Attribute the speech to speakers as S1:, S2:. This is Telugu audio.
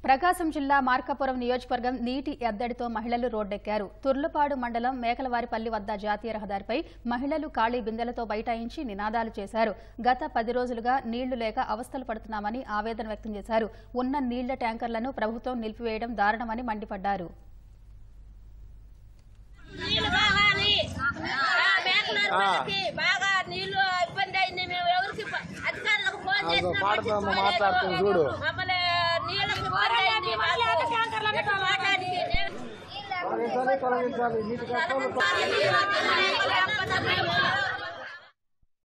S1: ప్రకాశం జిల్లా మార్కాపురం నియోజకవర్గం నీటి ఎద్దడితో మహిళలు రోడ్డెక్కారు తుర్లుపాడు మండలం మేకలవారిపల్లి వద్ద జాతీయ రహదారిపై మహిళలు ఖాళీ బిందెలతో బైఠాయించి నినాదాలు చేశారు గత పది రోజులుగా నీళ్లు లేక అవస్థలు పడుతున్నామని ఆవేదన వ్యక్తం చేశారు ఉన్న నీళ్ల ట్యాంకర్లను ప్రభుత్వం నిలిపివేయడం దారుణమని మండిపడ్డారు
S2: నీళ్లు కావాలి ఆ మేకలూరు వాళ్ళకి బాగా నీళ్లు ఇబ్బంది అయింది మేము ఎవరికి ప- అధికారులకు ఫోన్ చేసినా
S3: పాడుతాము,
S2: పట్టించుకోలేదు.
S3: మాట్లాడుతాం చూడు.
S2: మమ్మల్ని నీళ్ళకి ఇబ్బంది అయింది మాకు. ఎట్లా మాట్లాడికి నేను-
S3: తొలగించాలి తొలగించాలి నీటి కష్టాలు
S2: నీళ్ళు వస్తున్నాయి. లేకపోతే మేము